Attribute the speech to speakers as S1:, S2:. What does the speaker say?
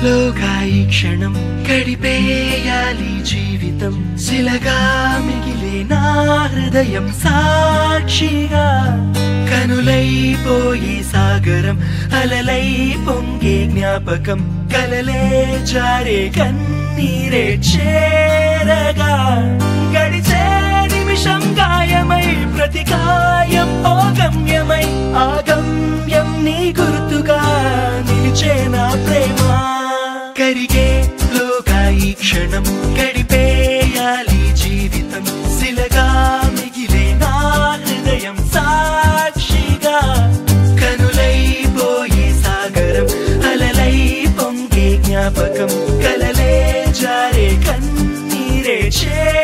S1: లోగా ఈ క్షణం గడిపేయాలి జీవితం శిలగా మిగిలే నా హృదయం సాక్షిగా కనులైపోయే సాగరం అలలై పొంగే జ్ఞాపకం కలలే జారే కన్నీరే చేరగా గడిచే నిమిషం గాయమై ప్రతి గాయం ఓ గమ్యమై ఆ గమ్యం నీ గుర్తుగా నిలిచే నా ప్రేమ కరిగే లోగా ఈ క్షణం గడిపేయాలి జీవితం శిలగా మిగిలే నా హృదయం సాక్షిగా కనులైపోయే సాగరం అలలై పొంగే జ్ఞాపకం కలలే జారే కన్నీరే చే